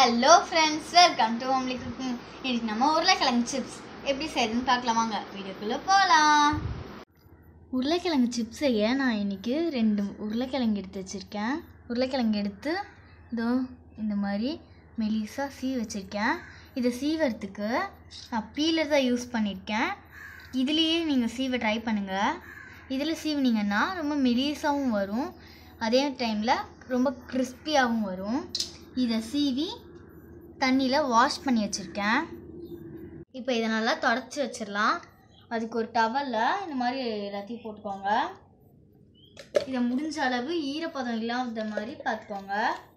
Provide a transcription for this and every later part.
hello friends welcome to homely cooking இன்னைக்கு நம்ம உருளைக்கிழங்கு சிப்ஸ் எப்படி செய்யுதுன்னு பார்க்கலாம் வாங்க வீடியோக்குள்ளே போகலாம் உருளைக்கிழங்கு சிப்ஸ் செய்ய நான் இன்னைக்கு ரெண்டு உருளைக்கிழங்கு எடுத்து வச்சுருக்கேன் உருளைக்கிழங்கு எடுத்து இதோ இந்த மாதிரி மெலிசாக சீ வச்சுருக்கேன் இதை சீவறதுக்கு நான் பீலர் தான் யூஸ் பண்ணியிருக்கேன் இதுலேயே நீங்கள் சீவ ட்ரை பண்ணுங்கள் இதில் சீவினீங்கன்னா ரொம்ப மெலிசாவும் வரும் அதே டைமில் ரொம்ப கிறிஸ்பியாகவும் வரும் இதை சீவி தண்ணியில் வாஷ் பண்ணி வச்சுருக்கேன் இப்போ இதை நல்லா தொடச்சி வச்சிடலாம் அதுக்கு ஒரு டவலில் இந்த மாதிரி எல்லாத்தையும் போட்டுக்கோங்க இதை முடிஞ்ச அளவு ஈரப்பதம் இல்லாத மாதிரி பார்த்துக்கோங்க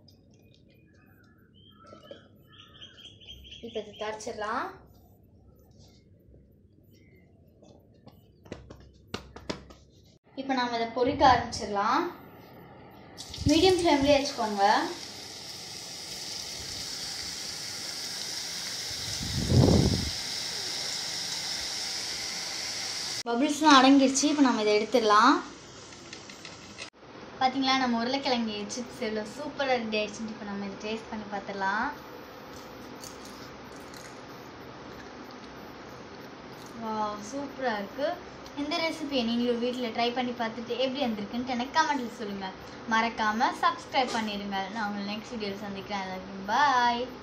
இப்போ இதை தொடச்சிடலாம் இப்போ நாம் இதை பொரிக்க ஆரம்பிச்சிடலாம் மீடியம் ஃப்ளேம்லேயே வச்சுக்கோங்க பபிள்ஸ்லாம் அடங்கிருச்சு இப்போ நம்ம இதை எடுத்துடலாம் பார்த்தீங்களா நம்ம உருளைக்கிழங்கு சிப்ஸ் எவ்வளோ சூப்பராக ரெடி ஆயிடுச்சுன்னு இப்போ நம்ம இதை டேஸ்ட் பண்ணி பார்த்துடலாம் வா சூப்பராக இருக்குது இந்த ரெசிபியை நீங்களும் வீட்டில் ட்ரை பண்ணி பார்த்துட்டு எப்படி வந்திருக்குன்ட்டு எனக்கு கமெண்ட்டில் சொல்லுங்கள் மறக்காமல் சப்ஸ்கிரைப் பண்ணிடுங்க நான் உங்களை நெக்ஸ்ட் வீடியோவில் சந்திக்கிறேன் பாய்